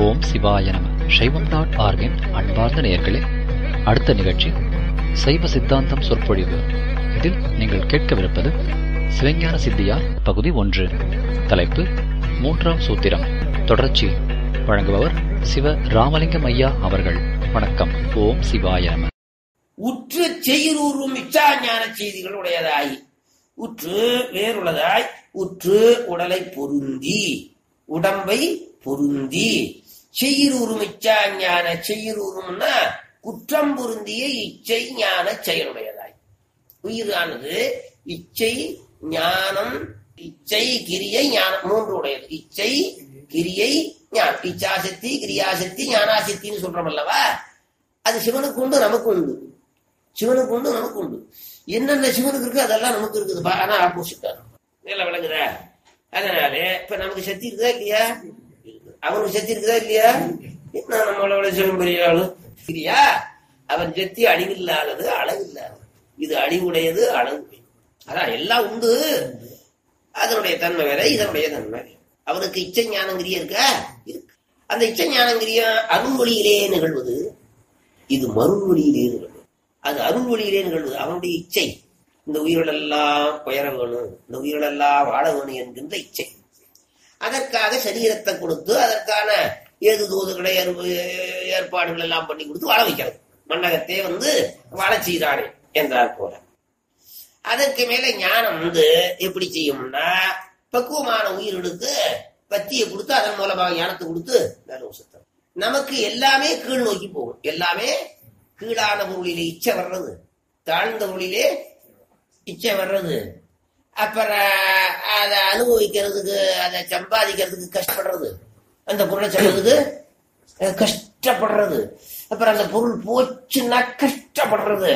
ஓம் சிவாய நம சைவம் டாட் ஆர்கின் அன்பார்ந்த நேயர்களே அடுத்த நிகழ்ச்சி சைவ சித்தாந்தம் சொற்பொழிவு இதில் நீங்கள் கேட்கவிருப்பது சிவஞான சித்தியார் பகுதி ஒன்று தலைப்பு மூன்றாம் சூத்திரம் தொடர்ச்சி வழங்குபவர் சிவ ராமலிங்கம் ஐயா அவர்கள் வணக்கம் ஓம் சிவாய நம உற்று செய்யுறும் இச்சா ஞான செய்திகள் உடையதாய் உற்று வேறுள்ளதாய் உற்று உடலை பொருந்தி உடம்பை பொருந்தி செய்யுறும் இச்சா ஞான செய்யுறும்னா குற்றம் பொருந்திய இச்சை ஞான செயலுடையதாய் உயிரானது இச்சை ஞானம் இச்சை கிரியை ஞானம் மூன்று உடையது இச்சை கிரியை ஞானம் இச்சாசக்தி கிரியாசக்தி ஞானாசக்தின்னு சொல்றோம் அல்லவா அது சிவனுக்கு உண்டு நமக்கு உண்டு சிவனுக்கு உண்டு நமக்கு உண்டு என்னென்ன சிவனுக்கு இருக்கு அதெல்லாம் நமக்கு இருக்குது ஆனா ஆப்போசிட்டா நல்லா விளங்குதா அதனால இப்ப நமக்கு சக்தி இருக்குதா இல்லையா அவனுக்கு சக்தி இருக்குதா இல்லையா என்ன நம்மளோட சிவன் பெரிய ஆளு இல்லையா அவன் சக்தி அழிவில்லாதது அளவில்லாதது இது அழிவுடையது அளவு அதான் எல்லாம் உண்டு அதனுடைய தன்மை வேற இதனுடைய தன்மை வேற. அவனுக்கு இச்சை ஞானங்கிரியா இருக்கா இருக்கு அந்த இச்சை ஞானங்கிரியா அருள் வழியிலே நிகழ்வது இது மருள் வழியிலே நிகழ்வு அது அருள் வழியிலே நிகழ்வு அவனுடைய இச்சை இந்த உயிர்கள் எல்லாம் உயர வேணும் இந்த உயிர்கள் எல்லாம் வாழ வேணும் என்கின்ற இச்சை அதற்காக சரீரத்தை கொடுத்து அதற்கான ஏது தூதுகளை ஏற்பாடுகள் எல்லாம் பண்ணி கொடுத்து வாழ வைக்கிறது மன்னகத்தை வந்து வாழ செய்கிறானே என்றார் போல அதற்கு மேல ஞானம் வந்து எப்படி செய்யும்னா பக்குவமான உயிர்களுக்கு பத்தியை கொடுத்து அதன் மூலமாக ஞானத்தை கொடுத்து மேலும் சுத்தம் நமக்கு எல்லாமே கீழ் நோக்கி போகும் எல்லாமே கீழான பொருளிலே இச்சை வர்றது தாழ்ந்த பொருளிலே இச்சை வர்றது அப்புறம் அதை அனுபவிக்கிறதுக்கு அதை சம்பாதிக்கிறதுக்கு கஷ்டப்படுறது அந்த பொருளை சொல்றதுக்கு அஹ், கஷ்டப்படுறது அப்புறம் அந்த பொருள் போச்சுன்னா கஷ்டப்படுறது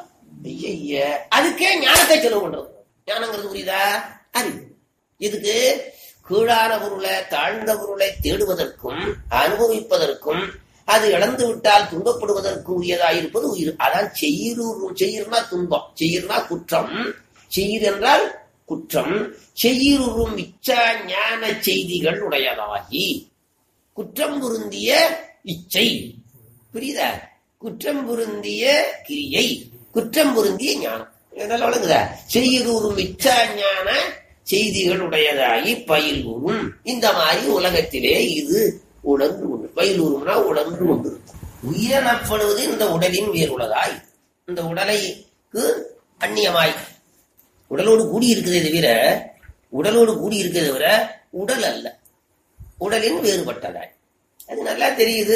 ஐய அதுக்கே ஞானத்தை செலவு பண்றது ஞானங்கிறது புரியுதா அறிவு இதுக்கு கீழான பொருளை தாழ்ந்த பொருளை தேடுவதற்கும் அனுபவிப்பதற்கும் அது இழந்து விட்டால் துன்பப்படுவதற்கு உரியதாயிருப்பது உயிர் அதான் செய்யுறு செய்யுறுனா துன்பம் செய்யுறுனா குற்றம் செய்யுர் என்றால் குற்றம் செய்யுறும் இச்சா ஞான செய்திகள் உடையதாகி குற்றம் பொருந்திய இச்சை புரியுதா குற்றம் பொருந்திய கிரியை குற்றம் பொருந்திய ஞானம் இதெல்லாம் வழங்குதா செய்யுறும் இச்சா ஞான செய்திகள் உடையதாகி பயில்வரும் இந்த மாதிரி உலகத்திலே இது உணர்ந்து கொண்டு பயிலூரும்னா உணர்ந்து கொண்டு உயிரெனப்படுவது இந்த உடலின் வேறுள்ளதாய் இந்த உடலைக்கு அந்நியமாய் உடலோடு கூடி இருக்கிறதே தவிர உடலோடு கூடி இருக்கிறதே தவிர உடல் அல்ல உடலின் வேறுபட்டதாய் அது நல்லா தெரியுது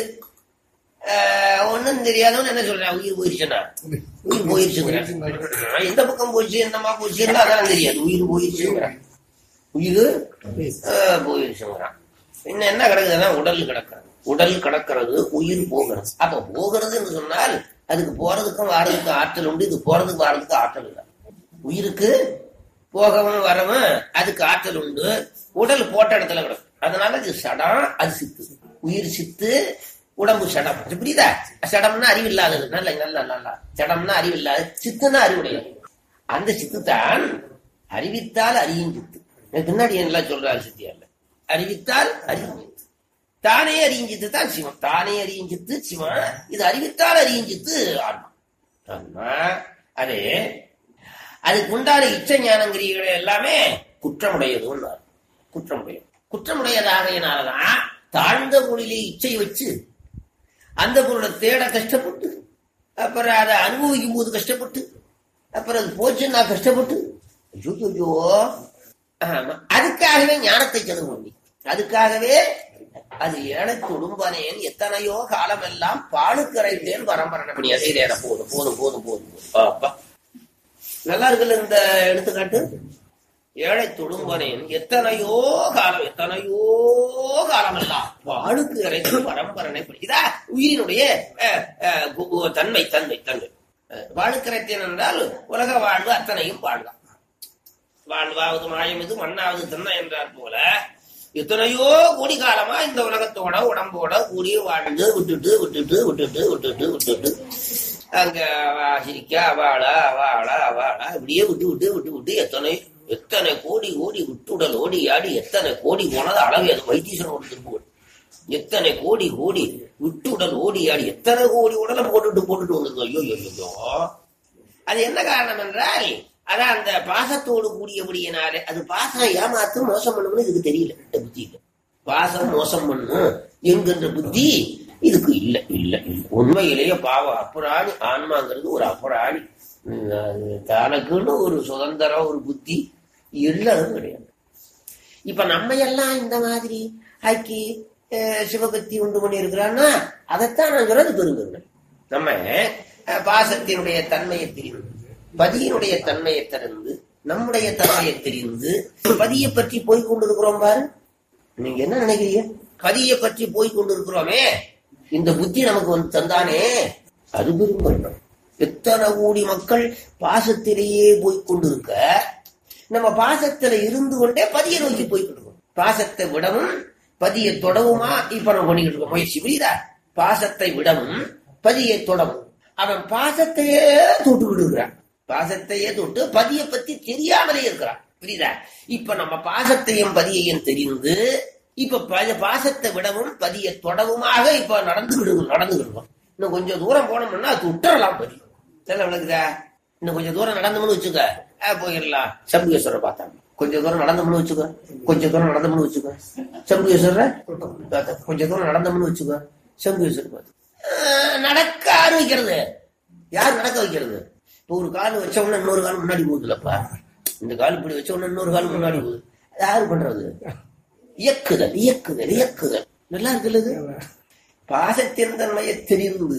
ஒன்னும் தெரியாதவன் என்ன சொல்றான் உயிர் போயிருச்சுன்னா உயிர் போயிருச்சுங்கிறான் எந்த பக்கம் போயிடுச்சு என்னமா போயிடுச்சுன்னா அதான் தெரியாது உயிர் போயிருச்சுங்கிறான் உயிர் ஆஹ், போயிருச்சுங்கிறான் இன்னும் என்ன கிடக்குதுன்னா உடல் கிடக்கிறது உடல் கிடக்கிறது உயிர் போகிறது அப்ப போகிறதுன்னு சொன்னால் அதுக்கு போறதுக்கும் வாரதுக்கும் ஆற்றல் உண்டு இது போறதுக்கு வாரதுக்கு ஆற்றல் இல்லை உயிருக்கு போகவும் வரவும் அதுக்கு ஆற்றல் உண்டு உடல் போட்ட இடத்துல கிடக்கும் அதனால இது சடம் அது சித்து உயிர் சித்து உடம்பு சடம் இது புரியுதா சடம்னா அறிவில்லாதது நல்ல நல்ல நல்லா சடம்னா அறிவில்லாத சித்துன்னா அறிவுடையது அந்த சித்து தான் அறிவித்தால் அறியும் சித்து எனக்கு பின்னாடி என்ன சொல்றாரு சித்தியார்ல அறிவித்தால் அறியும் சித்து தானே அறியும் சித்து தான் சிவம் தானே அறியும் சித்து சிவம் இது அறிவித்தால் அறியும் சித்து ஆன்மா ஆன்மா அது அதுக்கு உண்டான இச்ச ஞானங்கிரிகள் எல்லாமே குற்றமுடையதுன்னு குற்றமுடையது குற்றமுடையதாகையினாலதான் தாழ்ந்த பொருளிலே இச்சை வச்சு அந்த பொருளை தேட கஷ்டப்பட்டு அப்புறம் அதை அனுபவிக்கும் போது கஷ்டப்பட்டு அப்புறம் அது போச்சுன்னா கஷ்டப்பட்டு ஐயோ ஐயோ ஆமா. அதுக்காகவே ஞானத்தை செலவு பண்ணி அதுக்காகவே அது எனக்கு உடும்பனேன் எத்தனையோ காலமெல்லாம் பாலுக்கரைத்தேன் பரம்பரை பண்ணி அதை போதும் போதும் போதும் போதும் போதும் அப்பா நல்லா இருக்குல்ல இந்த எடுத்துக்காட்டு ஏழை தொடும்பனேன் எத்தனையோ காலம் எத்தனையோ காலம் எல்லாம் வாழுக்கு இறைத்து பரம்பரனை படி- இதா உயிரினுடைய அஹ், அஹ், கு- கு- தன்மை தன்மை தன்மை அஹ், வாழுக்கரைத்தேன் என்றால் உலக வாழ்வு அத்தனையும் வாழ்வான் வாழ்வாவது மாயம் இது மண்ணாவது தின்ன என்றார் போல எத்தனையோ கோடி காலமா இந்த உலகத்தோட உடம்போட கூடி வாழ்ந்து விட்டுட்டு விட்டுட்டு விட்டுட்டு விட்டுட்டு விட்டுட்டு அங்க அவ சிரிக்க அவாளா அவாளா அவாளா இப்படியே விட்டு விட்டு விட்டு விட்டு எத்தனை எத்தனை கோடி கோடி விட்டுடல் ஓடி ஆடி எத்தனை கோடி போனது அளவு அது வைத்தீஸ்வரன் ஒரு திரும்ப எத்தனை கோடி கோடி விட்டு உடல் ஓடி ஆடி எத்தனை கோடி உடலை போட்டுட்டு போட்டுட்டு வந்திருக்கோம் ஐயோ ஐயோ, ஐயோ அது என்ன காரணம் என்றால் அதான் அந்த பாசத்தோடு கூடியபடியினாலே அது பாசம் ஏமாத்து மோசம் பண்ணும்னு இதுக்கு தெரியல இந்த புத்திக்கு பாசம் மோசம் பண்ணும் என்கின்ற புத்தி இதுக்கு இல்ல இல்ல இல்ல. உண்மையிலேயே பாவம் அப்புறாணி ஆன்மாங்கிறது ஒரு அப்புறாணி உம், அது தனக்குன்னு ஒரு சுதந்திரம் ஒரு புத்தி எல்லாரும் கிடையாது இப்ப நம்ம எல்லாம் இந்த மாதிரி ஆக்கி அஹ், சிவபக்தி உண்டு பண்ணி இருக்கிறான்னா அதைத்தான் நான் சொல்றது பெருங்கருணை நம்ம அஹ், பாசத்தினுடைய தன்மையை தெரிந்து பதியினுடைய தன்மையை தெரிந்து நம்முடைய தன்மையை தெரிந்து பதியை பற்றி போய் கொண்டிருக்கிறோம் பாரு நீங்க என்ன நினைக்கிறீங்க பதியை பற்றி போய் கொண்டிருக்கிறோமே இந்த புத்தி நமக்கு வந்து தந்தானே அது பெருங்கருணை எத்தனை கோடி மக்கள் பாசத்திலேயே போய் கொண்டிருக்க நம்ம பாசத்துல இருந்து கொண்டே பதியை நோக்கி போய்கிட்டு இருக்கோம் பாசத்தை விடவும் பதியை தொடவுமா இப்ப நம்ம பண்ணிக்கிட்டு இருக்கோம் முயற்சி புரியுதா பாசத்தை விடவும் பதியை தொடவும் அவன் பாசத்தையே தொட்டு விடுகிறான் பாசத்தையே தொட்டு பதியை பத்தி தெரியாமலே இருக்கிறான் புரியுதா இப்ப நம்ம பாசத்தையும் பதியையும் தெரிந்து இப்ப ப- பாசத்தை விடவும் பதியை தொடவுமாக இப்ப நடந்துகிட்டு நடந்துகிட்டு இன்னும் கொஞ்சம் தூரம் போனோம்னா அது விட்டுறலாம் பதி தெரியல விளக்குதா இன்னும் கொஞ்சம் தூரம் நடந்தோம்னு வச்சுக்க ஆ, போயிடலாம் சம்புகேஸ்வரர் பார்த்தாங்க கொஞ்சம் தூரம் நடந்தோம்னு வச்சுக்கோ கொஞ்சம் தூரம் நடந்தோம்னு வச்சுக்கோ சம்புகேஸ்வரர் பார்த்தா. கொஞ்சம் தூரம் நடந்தோம்னு வச்சுக்கோ சம்புகேஸ்வரர் பார்த்து ஆ, நடக்க ஆரம்பிக்கிறது யார் நடக்க வைக்கிறது இப்போ ஒரு கால் வச்ச உடனே இன்னொரு கால் முன்னாடி போகுதுலப்பா இந்த கால் இப்படி வச்ச உடனே இன்னொரு கால் முன்னாடி போகுது அது யாரு பண்றது இயக்குதல் இயக்குதல் இயக்குதல் நல்லா இருக்குல்ல இது? பாசத்தின் தன்மையை தெரிந்து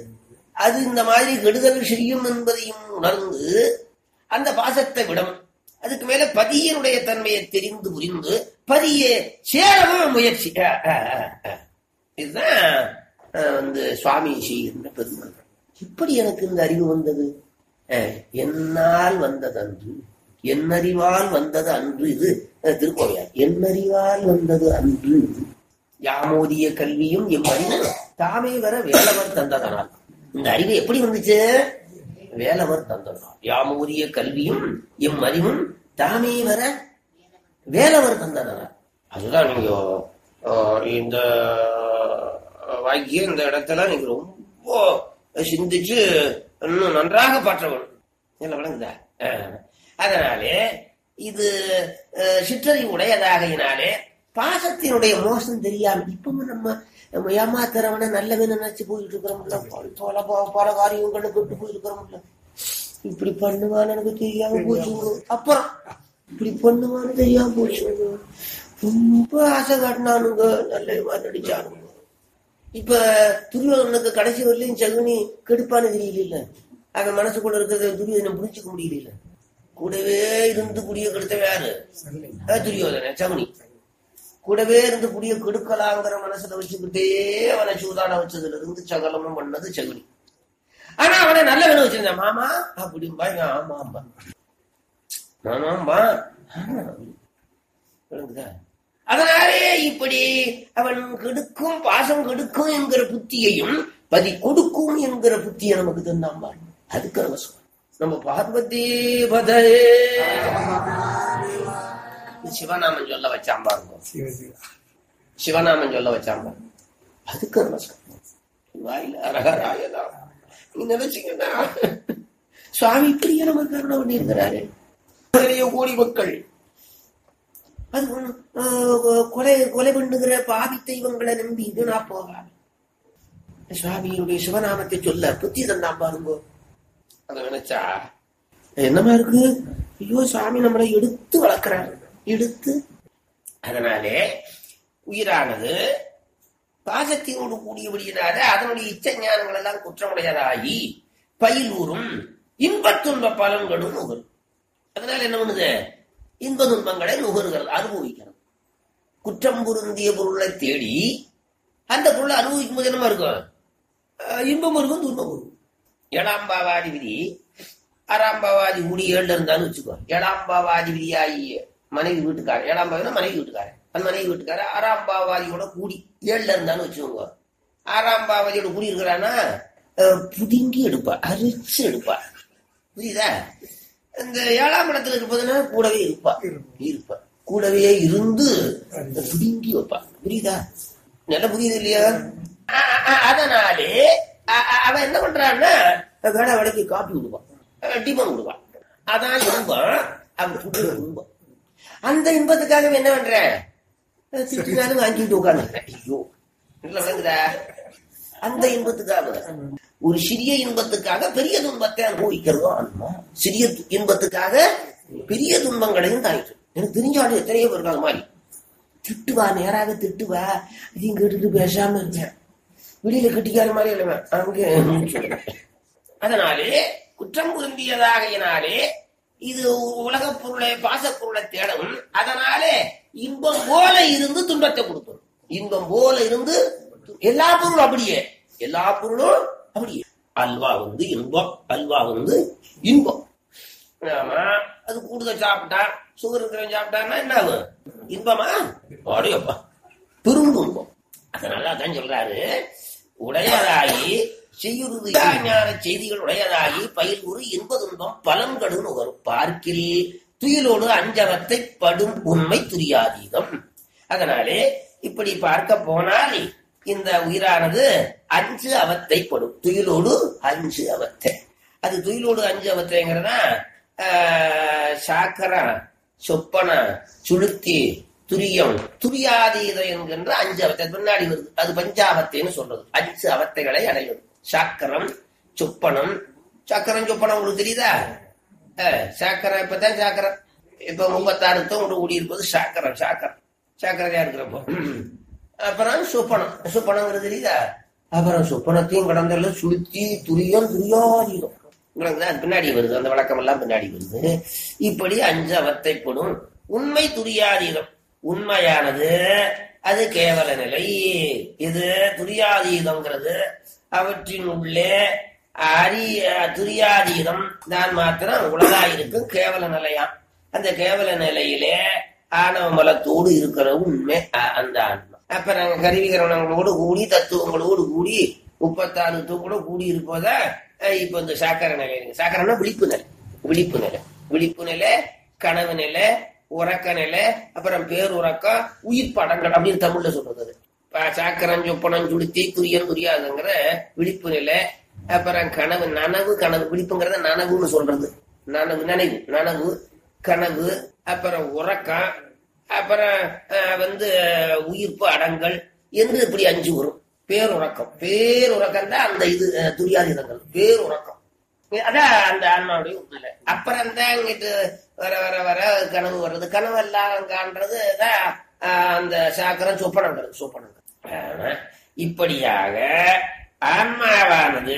அது இந்த மாதிரி கெடுதல் செய்யும் என்பதையும் உணர்ந்து அந்த பாசத்தை விடும் அதுக்கு மேல பதியனுடைய தன்மையை தெரிந்து புரிந்து பதிய சேரவும் முயற்சி அஹ், அஹ், அஹ், அஹ். இதுதான் அஹ், வந்து சுவாமி செய்கின்ற பெருமை இப்படி எனக்கு இந்த அறிவு வந்தது அஹ், என்னால் வந்தது அன்று என்னறிவால் வந்தது அன்று இது அஹ், திருக்கோவையார் என்னறிவால் வந்தது அன்று இது யாமோதிய கல்வியும் எம் அறிவு தாமே வர வேலவர் தந்ததனால் இந்த அறிவு எப்படி வந்துச்சு வேலவர் தந்ததனால் யாமோதிய கல்வியும் எம் அறிவும் தாமே வர வேலவர் தந்ததனால் அதுதான் நீங்க ஆஹ், இந்த வாக்கிய இந்த இடத்துல நீங்க ரொம்ப சிந்திச்சு இன்னும் நன்றாக பாற்றவன் என்ன விளங்குதா ஆஹ். அதனாலே இது அஹ், சிற்றறிவு உடையதாகையினாலே பாசத்தினுடைய மோசம் தெரியாம இப்பவும் நம்ம நம்ம ஏமாத்துறவன நல்லவன் நினைச்சு போயிட்டு இருக்கிறோம்ல பல பல- பல காரியங்களுக்கு விட்டு போயிருக்கிறோம்ல இப்படி பண்ணுவான்னு எனக்கு தெரியாம போச்சுங்க அப்புறம் இப்படி பண்ணுவான்னு தெரியாம போச்சுங்க ரொம்ப ஆசை காட்டினானுங்க நல்ல நடிச்சானுங்க இப்ப துரியோதனுக்கு கடைசி வரலையும் சகுனி கெடுப்பான்னு தெரியல அவன் மனசுக்குள்ள இருக்கிறத துரியோதனை புரிச்சுக்க முடியல கூடவே இருந்து குடிய கெடுத்தவன் யாரு அஹ் துரியோதன சகுனி கூடவே இருந்து குடிய கெடுக்கலாங்கிற மனசுல வச்சுக்கிட்டே அவனை சூதாட வச்சதுல இருந்து சகலமும் பண்ணது சகுனி ஆனா அவனை நல்லவன வச்சிருந்தான் மாமா அப்படிம்பா இவன் ஆமாம்பா மாமாம்பா ஆமா. விளங்குதா? அதனாலே இப்படி அவன் கெடுக்கும் பாசம் கெடுக்கும் என்கிற புத்தியையும் பதி கொடுக்கும் என்கிற புத்தியை நமக்கு தந்தாம்பா அதுக்கு நம்ம சொல்றோம். நம்ம பார்வதி பதையே சிவநாமன் சொல்ல வச்சாம்பா இருக்கும் சிவநாமன் சொல்ல வச்சாம்பா அதுக்கு நமஸ்காரம் வாயில அரகராயதா நீ நினைச்சீங்கன்னா சுவாமி இப்படியே நமக்கு கருணை பண்ணியிருக்கிறாரு நிறைய கோடி மக்கள் அது ஒண்ணு, ஆஹ், கொலை கொலை பண்ணுகிற பாவி தெய்வங்களை நம்பி இது நான் போகாது சுவாமியினுடைய சிவநாமத்தை சொல்ல புத்தி தந்தான் பாருங்க அதை நினைச்சா என்னமா இருக்கு ஐயோ சாமி நம்மளை எடுத்து வளர்க்கிறாரு எடுத்து அதனாலே உயிரானது பாசத்தினோடு கூடியபடியினால அதனுடைய இச்சை ஞானங்கள் எல்லாம் குற்றமுடையதாகி பயிலூரும் இன்பத் துன்ப பலன்களும் நுகரும் அதனால என்ன பண்ணுது இன்ப துன்பங்களை நுகர்கிறது அனுபவிக்கிறது குற்றம் பொருந்திய பொருளை தேடி அந்த பொருளை அனுபவிக்கும் போது என்னமா இருக்கும் அஹ் இன்பம் இருக்கும் துன்பம் இருக்கும் ஏழாம் பாவாதி விதி ஆறாம் பாவாதி கூடி ஏழுல இருந்தான்னு வச்சுக்கோ ஏழாம் பாவாதி விதியாகி மனைவி வீட்டுக்காரன் ஏழாம் பாவினா மனைவி வீட்டுக்காரன் அந்த மனைவி வீட்டுக்காரன் ஆறாம் பாவாதியோட கூடி ஏழுல இருந்தான்னு வச்சுக்கோங்க ஆறாம் பாவாதியோட கூடி இருக்கிறான்னா அஹ், புடுங்கி எடுப்பா அரிச்சு எடுப்பா புரியுதா இந்த ஏழாம் இடத்துல இருப்பதுன்னா கூடவே இருப்பா இருப்பா கூடவே இருந்து புடுங்கி வைப்பா புரியுதா நல்ல புரியுது இல்லையா அ- அ- அதனாலே அ- அ- அவன் என்ன பண்றான்னா வேட வேலைக்கு காப்பி விடுவான் அஹ் டிபன் விடுவான் அதான் இன்பம் அவன் புது இன்பம் அந்த இன்பத்துக்காக அவன் என்ன பண்றேன் அஹ் திட்டினாலும் வாங்கிட்டு உட்காந்து ஐயோ இல்ல விளங்குதா அந்த இன்பத்துக்காக ஒரு சிறிய இன்பத்துக்காக பெரிய துன்பத்தை அனுபவிக்கிறதோ ஆன்மா சிறிய து- இன்பத்துக்காக பெரிய துன்பங்களையும் தாங்கிட்டு எனக்கு தெரிஞ்சாலும் எத்தனையோ பேர் இருக்காங்க மாதிரி திட்டுவா நேராக திட்டுவா இதையும் கேட்டுட்டு பேசாம இருந்தேன் வெளியில கட்டிக்கார மாதிரி இல்லைவன் அங்க அதனாலே குற்றம் புரிந்தியதாகையினாலே இது உலகப் பொருளை பாசப்பொருளை தேடவும் அதனாலே இன்பம் போல இருந்து துன்பத்தை கொடுக்கும் இன்பம் போல இருந்து எல்லா பொருளும் அப்படியே எல்லா பொருளும் அப்படியே அல்வா வந்து இன்பம் அல்வா வந்து இன்பம் ஆமா அது கூடுதல் சாப்பிட்டா சுகர் இருக்கிறவன் சாப்பிட்டான்னா என்ன ஆகும் இன்பமா அடையப்பா பெருந்துன்பம் அதனால அதான் சொல்றாரு உடையதாகி செய்யுறுது ஞான செய்திகள் உடையதாகி பயில்வுறு இன்ப துன்பம் பலன்கடும் வரும் பார்க்கில் துயிலோடு அஞ்சவத்தை படும் உண்மை துரியாதீதம் அதனாலே இப்படி பார்க்க போனால் இந்த உயிரானது அஞ்சு அவத்தை படும் துயிலோடு அஞ்சு அவத்தை அது துயிலோடு அஞ்சு அவத்தைங்கிறதா சாக்கரா சொப்பன சுளுத்தி துரியம் துரியாதீத என்கின்ற அஞ்சு அவத்தை பின்னாடி வருது அது பஞ்சாவத்தைன்னு சொல்றது அஞ்சு அவத்தைகளை அடைவது சாக்கரம் சொப்பனம் சக்கரம் சொப்பனம் உங்களுக்கு தெரியுதா அஹ், சாக்கரம் இப்பதான் சாக்கரம் இப்ப முப்பத்தாறு தொண்டு கூடி இருப்பது சாக்கரம் சாக்கரம் சாக்கரையா இருக்கிறப்போ அப்புறம் சுப்பனம் சுப்பனங்கிறது தெரியுதா அப்புறம் சுப்பனத்தையும் கடந்தல சுளுத்தி துரியம் துரியாதீதம் உங்களுக்கு அது பின்னாடி வருது அந்த வழக்கம் எல்லாம் பின்னாடி வருது இப்படி அஞ்சு அவத்தைப்படும் உண்மை துரியாதீதம் உண்மையானது அது கேவல நிலை இது துரியாதீதம்ங்கிறது அவற்றின் உள்ளே அரிய துரியாதீதம் தான் மாத்திரம் உலகாயிருக்கும் கேவல நிலையாம் அந்த கேவல நிலையிலே ஆணவ மலத்தோடு இருக்கிற உண்மை அ- அந்த ஆன்மா அப்ப நாங்க கருவிகரணங்களோடு கூடி தத்துவங்களோடு கூடி முப்பத்தாறு தூங்களோட கூடி இருப்பத அஹ், இப்ப இந்த சாக்கர நிலை இருக்கு சாக்கரம்னா விழிப்பு நிலை விழிப்பு நிலை விழிப்பு நிலை கனவு நிலை உறக்க நிலை அப்புறம் பேருறக்கம் உயிர் படங்கள் அப்படின்னு தமிழ்ல சொல்றது அது. இப்ப சாக்கரம் சொப்பனம் சுளுத்தி துரியன் துரியாதுங்கிற விழிப்பு நிலை அப்புறம் கனவு நனவு கனவு விழிப்புங்கிறத நனவுன்னு சொல்றது நனவு நினைவு நனவு கனவு அப்புறம் உறக்கம் அப்புறம் அஹ், வந்து அஹ், உயிர்ப்பு அடங்கல் என்று இப்படி அஞ்சு வரும் பேருறக்கம் பேருறக்கம் தான் அந்த இது அஹ், துரியாதீதங்கள் பேருறக்கம் அதான் அந்த ஆன்மாவுடைய உண்மை அப்புறம் தான் இங்கிட்டு வர வர வர கனவு வர்றது கனவு எல்லாம் காண்றது தான் ஆஹ், அந்த சாக்கரம் சொப்பனங்கள் சொப்பனங்கள் ஆனா, இப்படியாக ஆன்மாவானது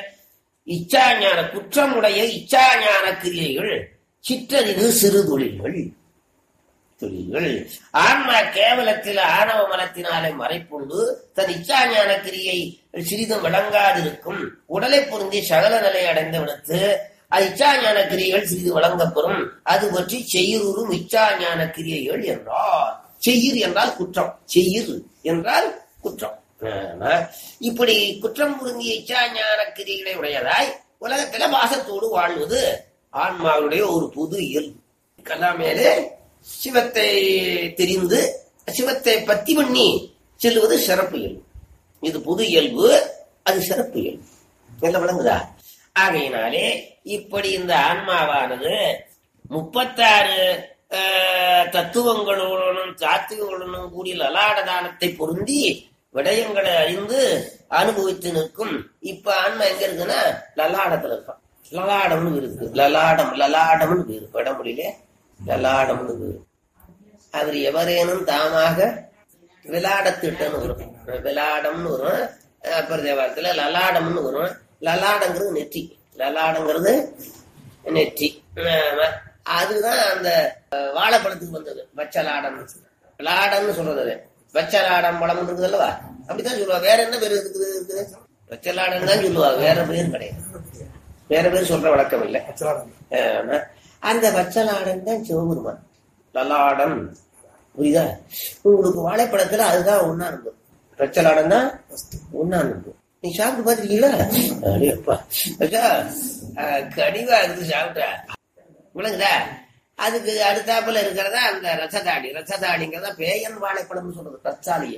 இச்சாஞான குற்றமுடைய இச்சாஞான கிரியைகள் சிற்றறிவு சிறு தொழில்கள் தொழில்கள் ஆன்மா கேவலத்தில் ஆணவ மலத்தினாலே மறைப்புண்டு தன் இச்சாஞான கிரியை சிறிதும் விளங்காதிருக்கும் உடலை பொருந்தி சகல நிலை அடைந்த விடுத்து அது இச்சாஞான கிரியைகள் சிறிது வழங்கப்பெறும் அது பற்றி செய்யுறும் இச்சாஞான கிரியைகள் என்றார் செய்யுர் என்றால் குற்றம் செய்யுர் என்றால் குற்றம் ஆமா. இப்படி குற்றம் புரிந்திய இச்சாஞான கிரிகளை உடையதாய் உலகத்தில வாசத்தோடு வாழ்வது ஆன்மாவுடைய ஒரு புது இயல்பு கல்லாமேலே சிவத்தை தெரிந்து சிவத்தை பத்தி பண்ணி செல்வது சிறப்பு இயல்பு இது புது இயல்பு அது சிறப்பு இயல்பு என்ன விளங்குதா ஆகையினாலே இப்படி இந்த ஆன்மாவானது முப்பத்தாறு ஆஹ், தத்துவங்களுடனும் சாத்துவங்களுடனும் கூடிய லலாடதானத்தை பொருந்தி விடயங்களை அறிந்து அனுபவித்து நிற்கும் இப்ப ஆன்மா எங்க இருக்குன்னா லலாடத்துல இருக்கான் லலாடம்னு இருக்கு லலாடம் லலாடம்னு இருக்கு வடமொழியிலே லலாடம்னு இருக்கு அவர் எவரேனும் தாமாக விளாடத்திட்டன்னு வரும் விளாடம்னு வரும் அப்புறம் தேவாரத்துல லலாடம்னு வரும் லலாடங்கிறது நெற்றி லலாடங்கிறது நெற்றி ஆமா. அதுதான் அந்த அஹ், வாழைப்பழத்துக்கு வந்தது வச்சலாடம் லாடம்னு சொல்றது அது. வச்சலாடம் பழம் இருக்குது அல்லவா அப்படித்தான் சொல்லுவா வேற என்ன பேர் இருக்குது இருக்குது வச்சலாடம் தான் சொல்லுவா வேற பேர் கிடையாது வேற பேர் சொல்ற வழக்கம் இல்லை ஆமா. அந்த வச்சலாடம் தான் சிவபெருமான் லலாடம் புரியுதா உங்களுக்கு வாழைப்பழத்துல அதுதான் ஒன்னா இருக்கும் வச்சலாடம் தான் ஒன்னா இருக்கும் நீ சாப்பிட்டு பாத்திருக்கீங்களா அடே அப்பா அச்சா, அஹ், கடிவா இருக்கு சாப்பிட்டா விளங்குதா அதுக்கு அடுத்தாப்புல இருக்கிறதா அந்த ரசதாடி ரசதாடிங்கிறதா பேயன் வாழைப்பழம்னு சொல்றது ரச்சாலியம்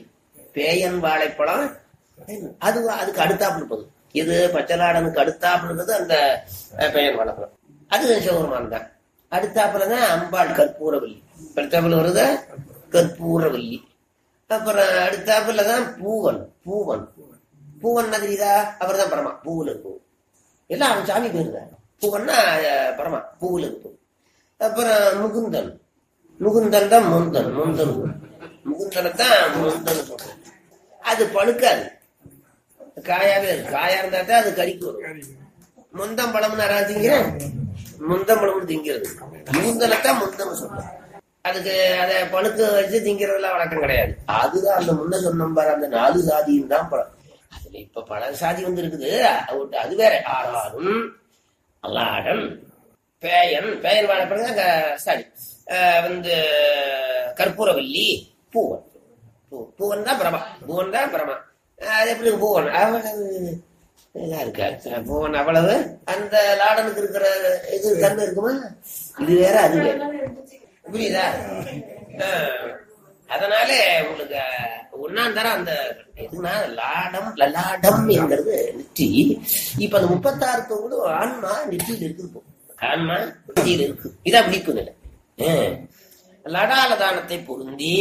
பேயன் வாழைப்பழம் அது அதுக்கு அடுத்தாப்புல இருப்பது இது பச்சலாடனுக்கு அடுத்தாப்புல இருக்கிறது அந்த அஹ், பேயன் வாழைப்பழம் அது சிவபெருமான் தான் அடுத்தாப்புல தான் அம்பாள் கற்பூரவல்லி அடுத்தாப்புல வருது கற்பூரவல்லி அப்புறம் அடுத்தாப்புல தான் பூவன் பூவன் பூவன் தெரியுதா அவர் தான் பரமா பூவில் இருக்கும் எல்லாம் அவன் சாமி பேரு தான் பூவன்னா அஹ், பரமா பூவில் இருக்கும் அப்புறம் முகுந்தன் முகுந்தன் தான் முந்தன் முந்தன் முகுந்தனை தான் முந்தன் சொல்றோம் அது பழுக்காது காயாவே இருக்கு காயா இருந்தா தான் அது கறிக்கு வரும் முந்தம் பழம்னு யாராவது திங்கிறேன் முந்தம் பழம்னு திங்கிறது முந்தனைத்தான் முந்தம் சொல்றோம் அதுக்கு அதை பழுக்க வச்சு திங்கிறதுலாம் வழக்கம் கிடையாது அதுதான் அந்த முன்ன சொன்ன பாரு அந்த நாலு சாதியும் தான் பழம் அதுல இப்ப பல சாதி வந்து இருக்குது அது அது வேற ஆறாரும் அல்லாடன் பேயன் பேயன் வாழைப்பழம் சாரி வந்து கற்பூரவல்லி பூவன் பூ- பூவன் தான் பிரமா பூவன் தான் பிரமா அஹ் அது எப்படி பூவன் அவ்வளவு இதா இருக்கா அஹ் பூவன் அவ்வளவு அந்த லாடனுக்கு இருக்கிற இது தன்மை இருக்குமா இது வேற அது வேற புரியுதா அஹ் அதனால உங்களுக்கு ஒன்னாந்தரம் அந்த எதுனா லாடம் லலாடம் என்கிறது நெற்றி இப்ப அந்த முப்பத்தாறு கூட ஆன்மா நெற்றியில் இருக்குது இப்போ. ஆன்மா நெற்றியில் இருக்கு இதான் விழிப்பு நிலை அஹ் லடாலதானத்தை பொருந்தி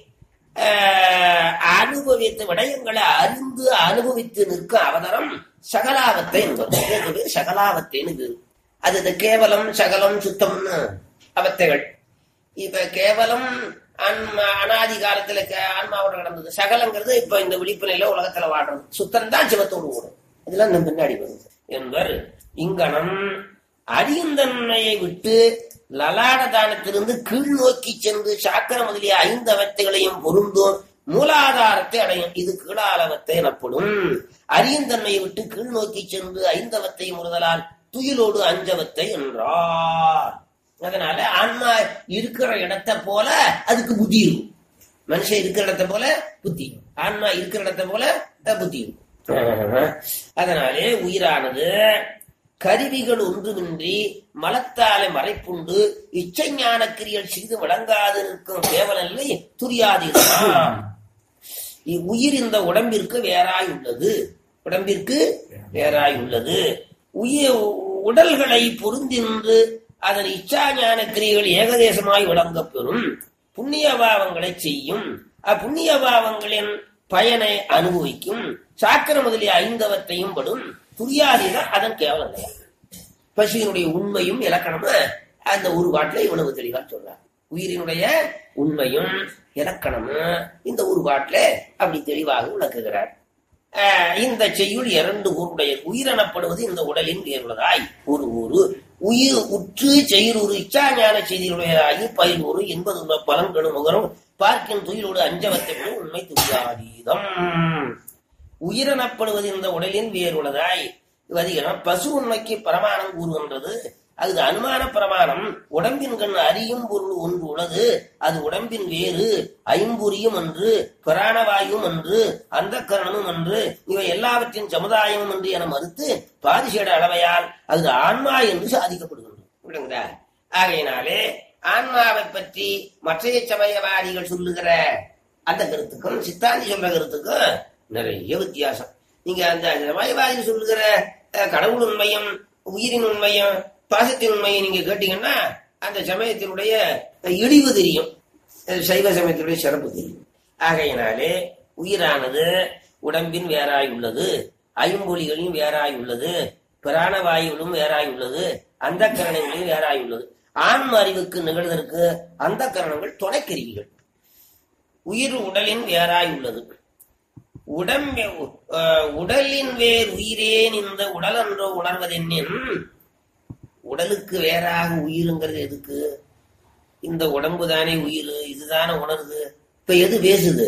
ஆஹ், அனுபவித்த விடயங்களை அறிந்து அனுபவித்து நிற்கும் அவதாரம் சகலாவத்தை என்பது இதுக்கு பேர் சகலாவத்தைன்னு பேரு. அது இந்த கேவலம் சகலம் சுத்தம்னு அவத்தைகள் இப்ப கேவலம் ஆன்மா அனாதி காலத்துல கே- ஆன்மாவோட நடந்தது சகலங்கிறது இப்ப இந்த விழிப்புலையில உலகத்துல வாடுறது சுத்தம் தான் சிவத்தோடு ஓடும் இதெல்லாம் நம்ம பின்னாடி வருது என்பர் இங்கனம் அரியந்தன்மையை விட்டு லலாட தானத்திலிருந்து கீழ் நோக்கி சென்று சாக்கர முதலிய ஐந்து அவத்தைகளையும் பொருந்தும் மூலாதாரத்தை அடையும் இது கீழாலவத்தை எனப்படும் அரியந்தன்மையை விட்டு கீழ் நோக்கி சென்று ஐந்தவத்தை முறுதலால் துயிலோடு அஞ்சவத்தை என்றார் அதனால ஆன்மா இருக்கிற இடத்தை போல அதுக்கு புத்தி இருக்கும் மனுஷன் இருக்கிற இடத்தை போல புத்தி ஆன்மா இருக்கிற இடத்தை போல அஹ், புத்தி இருக்கும் அதனாலே உயிரானது கருவிகள் ஒன்றுமின்றி மலத்தாலே மறைப்புண்டு இச்சை ஞான கிரியல் செய்து விளங்காது நிற்கும் கேவலநிலை துரியாதீதான் உயிர் இந்த உடம்பிற்கு வேறாய் உள்ளது உடம்பிற்கு வேறாய் உள்ளது உயிர் உடல்களை பொருந்தின்று அதன் இச்சா ஞான கிரியைகள் ஏகதேசமாய் விளங்கப் பெறும் புண்ணிய பாவங்களை செய்யும் அப்புண்ணிய பாவங்களின் பயனை அனுபவிக்கும் சாக்கர முதலிய ஐந்தவத்தையும் படும் துரியாதிதான் அதன் கேவலம் கிடையாது பசியினுடைய உண்மையும் இலக்கணமும் அந்த ஒரு பாட்டில் இவ்வளவு தெளிவா சொல்றார் உயிரினுடைய உண்மையும் இலக்கணமும் இந்த ஒரு பாட்டில் அப்படி தெளிவாக விளக்குகிறார் ஆஹ் இந்த செய்யுள் இரண்டு ஊருடைய உயிரெனப்படுவது இந்த உடலின் வேறுள்ளதாய் ஒரு ஊரு உயிர் உற்று செய்யுறு இச்சா ஞான செய்தியுடையதாகி பயில் ஒரு என்பது பலன்களும் முகரும் பார்க்கின் துயிலோடு அஞ்சவத்தை உண்மை துரியாதீதம் உயிரெனப்படுவது இந்த உடலின் வேறுள்ளதாய் வதிகரம் பசு உண்மைக்கு பிரமாணம் கூறுகின்றது அது அனுமான பிரமாணம் உடம்பின் கண் அறியும் பொருள் ஒன்று உள்ளது அது உடம்பின் வேறு ஐம்புரியும் என்று பிராணவாயும் என்று அந்த கரணமும் என்று இவை எல்லாவற்றின் சமுதாயமும் என்று என மறுத்து பாதிசேட அளவையால் அது ஆன்மா என்று சாதிக்கப்படுகின்றது விடுங்களா ஆகையினாலே ஆன்மாவை பற்றி மற்றைய சமயவாதிகள் சொல்லுகிற அந்த கருத்துக்கும் சித்தாந்தி சொல்ற கருத்துக்கும் நிறைய வித்தியாசம் நீங்க அந்த சமயவாதி சொல்லுகிற அஹ், கடவுள் உண்மையும் உயிரின் உண்மையும் பாசத்தின் உண்மையும் நீங்க கேட்டீங்கன்னா அந்த சமயத்தினுடைய இழிவு தெரியும் அஹ், சைவ சமயத்தினுடைய சிறப்பு தெரியும் ஆகையினாலே உயிரானது உடம்பின் வேறாய் உள்ளது ஐம்பொலிகளின் வேறாய் உள்ளது பிராணவாயுவிலும் வேறாய் உள்ளது அந்த கரணங்களிலும் வேறாய் உள்ளது ஆன்ம அறிவுக்கு நிகழ்வதற்கு அந்த கரணங்கள் துணைக்கருவிகள் உயிர் உடலின் வேறாய் உள்ளது உடம்பே அஹ், உடலின் வேர் உயிரேன் இந்த உடலன்றோ உணர்வதென்னின் உடலுக்கு வேறாக உயிருங்கிறது எதுக்கு இந்த உடம்பு தானே உயிர் இதுதானே உணருது இப்ப எது பேசுது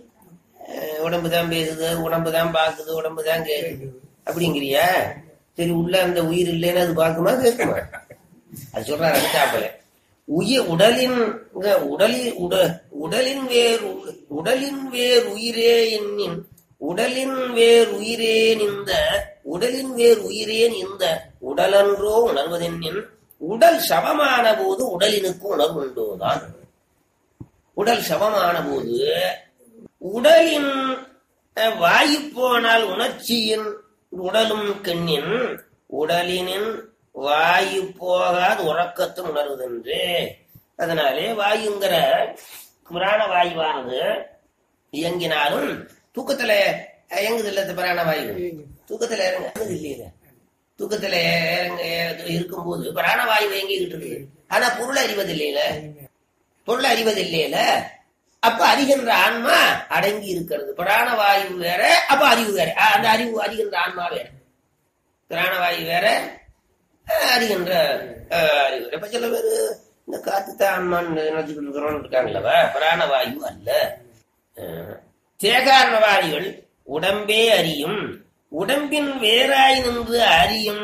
அஹ், உடம்பு தான் பேசுது உடம்பு தான் பாக்குது உடம்பு தான் கேக்குது அப்படிங்கிறியா சரி உள்ள அந்த உயிர் இல்லைன்னு அது பார்க்குமா கேட்குமா அது சொல்றாரு அடுத்தாப்புல உயிர் உடலின் இங்க உடலின் உட உடலின் வேர் உ- உடலின் வேர் உயிரே என்னின் உடலின் வேர் உயிரேன் இந்த உடலின் வேர் உயிரேன் இந்த உடலன்றோ உணர்வதென்னின் உடல் சவமான போது உடலினுக்கு உணர்வு உண்டோதான் உடல் சவமான போது உடலின் அஹ், வாயு போனால் உணர்ச்சியின் உடலும் கண்ணின் உடலினின் வாயு போகாது உறக்கத்தை உணர்வதென்று அதனாலே வாயுங்கிற புராண வாயுவானது இயங்கினாலும் தூக்கத்துல இயங்குது இல்ல பிராண வாயு தூக்கத்துல இறங்குது இல்லையில தூக்கத்துல இறங்க இருக்கும்போது பிராணவாயு இயங்கிக்கிட்டு இருக்கு ஆனா பொருள் அறிவது இல்லையில பொருள் அறிவது இல்லையில அப்ப அறிகின்ற ஆன்மா அடங்கி இருக்கிறது பிராணவாயு வேற அப்ப அறிவு வேற அஹ் அந்த அறிவு அறிகின்ற ஆன்மா வேற பிராணவாயு வேற அஹ் அறிகின்ற அஹ், அறிவு வேற. இப்ப சில பேரு இந்த காத்து தான் ஆன்மான்னு நினைச்சுக்கிட்டு இருக்கிறோம் இருக்காங்களவ பிராணவாயு அல்ல அஹ், தேகாரணவாதிகள் உடம்பே அறியும் உடம்பின் வேறாய் நின்று அறியும்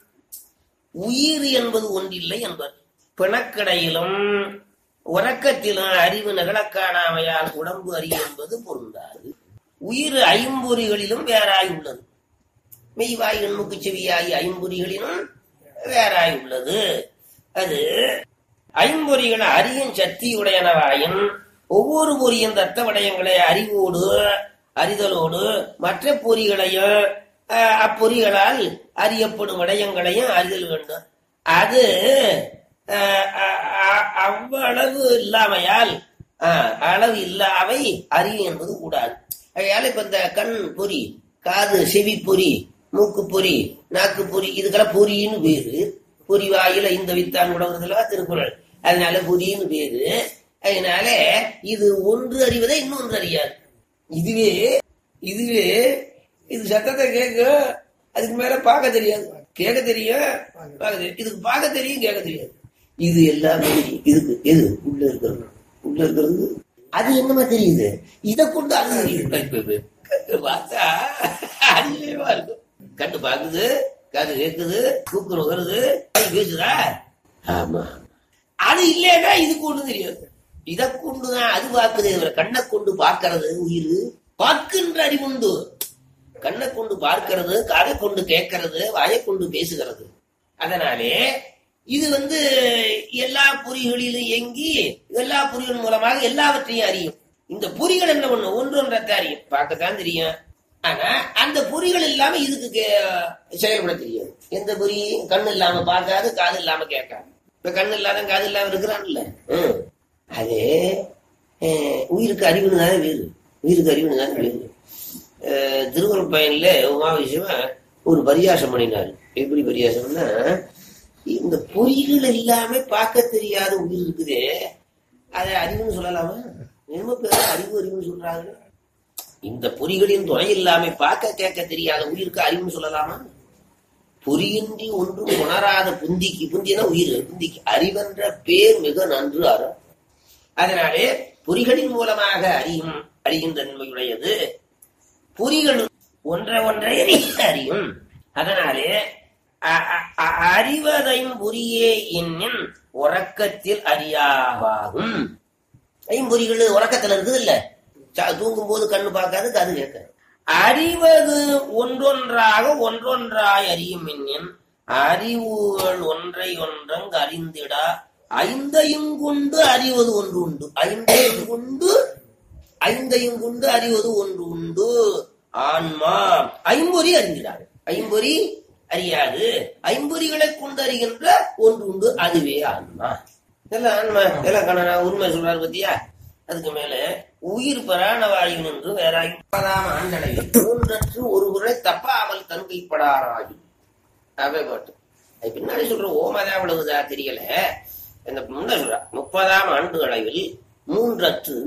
உயிர் என்பது ஒன்றில்லை என்பர் பிணக்கடையிலும் உறக்கத்திலும் அறிவு நிகழக் காணாமையால் உடம்பு அறியும் என்பது பொருந்தாது உயிர் ஐம்பொறிகளிலும் வேறாய் உள்ளது மெய்வாய் எண்ணுக்கு செவியாய் ஐம்பொறிகளிலும் வேறாய் உள்ளது அது ஐம்பொறிகள் அறியும் சக்தியுடையனவாயின் ஒவ்வொரு பொறியின் தத்த விடயங்களை அறிவோடு அறிதலோடு மற்ற பொறிகளையும் அஹ், அப்பொறிகளால் அறியப்படும் விடயங்களையும் அறிதல் வேண்டும் அது அஹ், அ- அ- அவ்வளவு இல்லாமையால் அஹ், அளவு இல்லாமை அறிவு என்பது கூடாது அதனால இப்ப இந்த கண் பொறி காது செவி பொறி மூக்கு பொறி நாக்கு பொறி இதுக்கெல்லாம் பொறின்னு பேரு பொறி வாயில இந்த வித்தான் உடவுறதுல திருக்குறள் அதனால பொறின்னு பேரு அதனால இது ஒன்று அறிவதை இன்னொன்று அறியாது இதுவே இதுவே இது சத்தத்தை கேட்கும் அதுக்கு மேல பார்க்க தெரியாது கேட்க தெரியும் பார்க்க தெரியும் இதுக்கு பார்க்க தெரியும் கேட்க தெரியாது இது எல்லாமே இதுக்கு எது உள்ள இருக்கிறது உள்ள இருக்கிறது அது என்னமா தெரியுது இதை கொண்டு அது தெரியுது இப்ப இப்ப கண்ணு பார்த்தா அதிகமா இருக்கும் கண்ணு பாக்குது காது கேக்குது தூக்கம் வருது வாய் பேசுதா ஆமா அது இல்லைன்னா இதுக்கு ஒண்ணு தெரியாது இதை கொண்டுதான் அது பார்க்குது இவரை கண்ணை கொண்டு பார்க்கிறது உயிர் பார்க்கின்ற அறிவுண்டு கண்ணை கொண்டு பார்க்கிறது காதை கொண்டு கேட்கறது வாயை கொண்டு பேசுகிறது அதனாலே இது வந்து எல்லா பொறிகளிலும் இயங்கி எல்லா பொறிகள் மூலமாக எல்லாவற்றையும் அறியும் இந்த பொறிகள் என்ன ஒண்ணு ஒன்றொன்றத்தை அறியும் பார்க்கத்தான் தெரியும் ஆனா அந்த பொறிகள் இல்லாம இதுக்கு கே- செயல்பட தெரியாது எந்த பொறி கண்ணு இல்லாம பார்க்காது காது இல்லாம கேட்காது இப்ப கண்ணு இல்லாத காது இல்லாம இருக்கிறான்ல ஹம். அது அஹ், உயிருக்கு அறிவுன்னு தானே வேறு உயிருக்கு அறிவுன்னு தானே வேறு அஹ், திருவருட் பயன்ல உமாவிஷயமா ஒரு பரியாசம் பண்ணினாரு எப்படி பரியாசம்னா இந்த பொறிகள் எல்லாமே பார்க்க தெரியாத உயிர் இருக்குதே அதை அறிவுன்னு சொல்லலாமா என்னமோ பேர் அறிவு அறிவுன்னு சொல்றாங்க இந்த பொறிகளின் துணை இல்லாம பார்க்க கேட்க தெரியாத உயிருக்கு அறிவுன்னு சொல்லலாமா பொறியின்றி ஒன்றும் உணராத புந்திக்கு புந்தினா உயிர் புந்திக்கு அறிவென்ற பேர் மிக நன்று அறம் அதனாலே பொறிகளின் மூலமாக அறியும் அறிகின்ற நன்மையுடையது பொறிகள் ஒன்றை ஒன்றை அறியும் அதனாலே அ- அ- அ- அறிவதையும் புரியே என்னும் உறக்கத்தில் அறியாவாகும் ஐம்பொறிகள் உறக்கத்துல இருக்குது இல்ல தூங்கும் போது கண்ணு பார்க்காது காது கேட்காது அறிவது ஒன்றொன்றாக ஒன்றொன்றாய் அறியும் என்னும் அறிவுகள் ஒன்றை ஒன்றங்கு அறிந்திடா ஐந்தையும் கொண்டு அறிவது ஒன்று உண்டு ஐந்தையும் கொண்டு ஐந்தையும் கொண்டு அறிவது ஒன்று உண்டு ஆன்மா ஐம்பொறி அறிந்திடாது ஐம்பொறி அறியாது ஐம்பொறிகளை கொண்டு அறிகின்ற ஒன்று உண்டு அதுவே ஆன்மா இதெல்லாம் ஆன்மா இதெல்லாம் கண்ண உண்மை சொல்றாரு பத்தியா அதுக்கு மேல உயிர் பிராணவாயு நின்று வேறாய் முப்பதாம் ஆண்டளவில் மூன்றற்று ஒரு முறை தப்பாமல் தன்கைப்படாராகி அவை பாட்டு அது பின்னாடி சொல்ற ஓமதா அவ்வளவுதா தெரியல இந்த முன்ன சொல்ற முப்பதாம் ஆண்டு அளவில் மூன்றற்று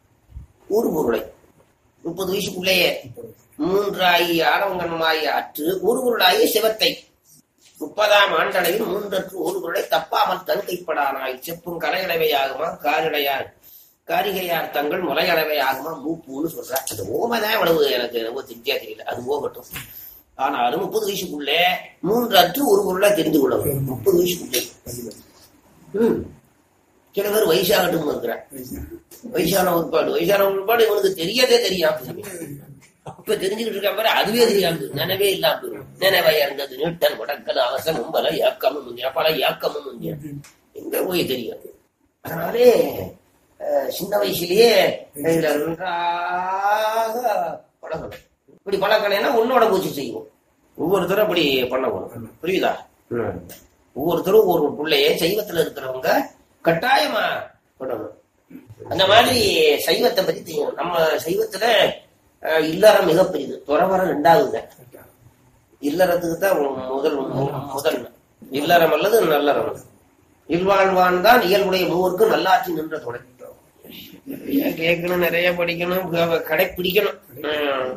ஒரு பொருளை முப்பது வயசுக்குள்ளேயே மூன்றாயி ஆடவங்கன்மாய் அற்று ஒரு பொருளாகிய சிவத்தை முப்பதாம் ஆண்டளவில் மூன்றற்று ஒரு பொருளை தப்பாமல் தன்கைப்படானாய் செப்பும் கலையளவையாகுமா காரிடையார் காரிகையார் தங்கள் முலையளவையாகுமா மூப்புன்னு சொல்ற அந்த ஓமைதான் இவ்வளவு எனக்கு ரொம்ப தெரிஞ்சா தெரியல அது போகட்டும் ஆனாலும் முப்பது வயசுக்குள்ளே மூன்று அற்று ஒரு பொருளா தெரிந்து கொள்ள வேண்டும் முப்பது வயசுக்குள்ளே ம். சில பேர் வயசாகட்டும் இருக்கிறான் வயசான உட்பாடு வயசான உட்பாடு இவனுக்கு தெரியதே தெரியாம இப்ப தெரிஞ்சுக்கிட்டு இருக்கான் பாரு அதுவே தெரியாம நினைவே இல்லாம போயிடும் நினைவை இருந்தது நீட்டல் முடக்கல் அவசமும் பல ஏக்கமும் முந்திய பல ஏக்கமும் முந்திய எங்க போய் தெரியும் அதனாலே அஹ், சின்ன வயசுலயே இதுல நன்றாக பழகணும் இப்படி பழக்கலைன்னா உன்னோட பூச்சி செய்வோம் ஒவ்வொருத்தரும் அப்படி பண்ணணும் புரியுதா ம். ஒவ்வொருத்தரும் ஒரு பிள்ளைய சைவத்துல இருக்கிறவங்க கட்டாயமா பண்ணணும் அந்த மாதிரி சைவத்தை பத்தி தெரியும் நம்ம சைவத்துல அஹ், இல்லறம் மிகப்பெரியது துறவரம் ரெண்டாவது இல்லறத்துக்கு தான் முதல் முதல் இல்லறம் அல்லது நல்லறம் இல்வாழ்வான் தான் இயல்புடைய மூவருக்கும் நல்லாட்சி நின்ற துணை நிறைய கேட்கணும் நிறைய படிக்கணும் க- கடைப்பிடிக்கணும் உம்.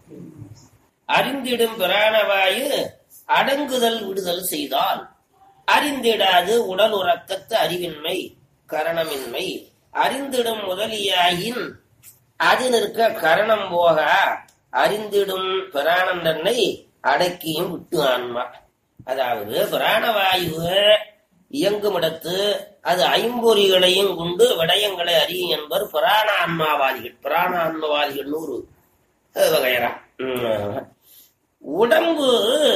அறிந்திடும் பிராணவாயு அடங்குதல் விடுதல் செய்தால் அறிந்திடாது உடல் உறக்கத்து அறிவின்மை கரணமின்மை அறிந்திடும் முதலியாயின் அது நிற்க கரணம் போக அறிந்திடும் பிராணம் தன்னை அடக்கியும் விட்டு ஆன்மா அதாவது பிராணவாயு இயங்குமிடத்து அது ஐம்பொறிகளையும் கொண்டு விடயங்களை அறியும் என்பர் பிராண ஆன்மாவாதிகள் பிராண ஆன்மவாதிகள்னு ஒரு அஹ், வகையறா உம். உடம்பு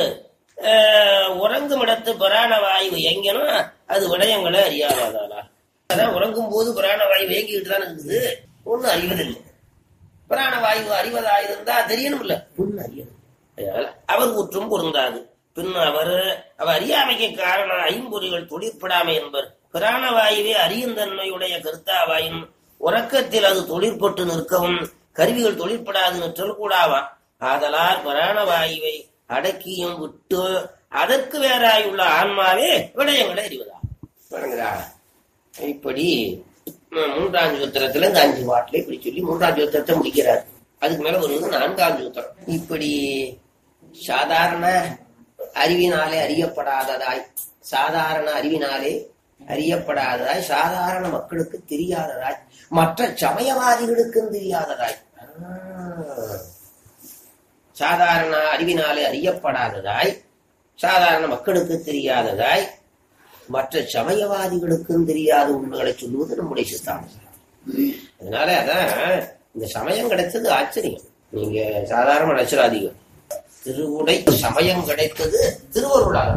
அஹ், உறங்குமிடத்து பிராணவாயு எங்கனும் அது விடயங்களை அறியாதாதாளா அதான் உறங்கும் போது பிராணவாயு இயங்கிக்கிட்டு தான் இருக்குது ஒன்னும் அறிவதில்லை பிராணவாயு அறிவதாயிருந்தா தெரியணும்ல ஒன்னும் அறியணும் அதனால அவர் குற்றம் பொருந்தாது பின் அவர் அவர் அறியாமைக்கு காரணம் ஐம்பொறிகள் தொழிற்படாமை என்பர் பிராணவாயுவே அறியும் தன்மையுடைய கருத்தாவாயும் உறக்கத்தில் அது தொழிற்பட்டு நிற்கவும் கருவிகள் தொழிற்படாது நிற்றல் கூடாவா ஆதலால் பிராணவாயுவை அடக்கியும் விட்டு அதற்கு வேறாயுள்ள ஆன்மாவே விடயங்களை அறிவதா வணங்குதா இப்படி ம், மூன்றாம் சூத்திரத்துல இந்த அஞ்சு பாட்டுல இப்படி சொல்லி மூன்றாம் சூத்திரத்தை முடிக்கிறார் அதுக்கு மேல வருவது நான்காம் சூத்திரம் இப்படி சாதாரண அறிவினாலே அறியப்படாததாய் சாதாரண அறிவினாலே அறியப்படாததாய் சாதாரண மக்களுக்கு தெரியாததாய் மற்ற சமயவாதிகளுக்கும் தெரியாததாய் ஆ. சாதாரண அறிவினாலே அறியப்படாததாய் சாதாரண மக்களுக்கு தெரியாததாய் மற்ற சமயவாதிகளுக்கும் தெரியாத உண்மைகளை சொல்லுவது நம்முடைய சித்தாந்தம் அதனால அதான் இந்த சமயம் கிடைத்தது ஆச்சரியம் நீங்க சாதாரண நினைச்சிடாதீங்க திருவுடை சமயம் கிடைத்தது திருவருளால்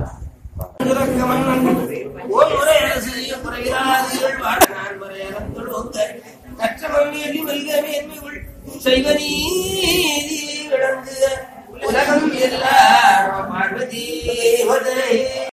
ஓர் முறை அரசு செய்ய பிறகிறார்கள் வாழ்நாள் முறை அறங்கள் ஒக்க கற்றவன் எண்ணி வெல்க மேன்மைகள் செய்வனீ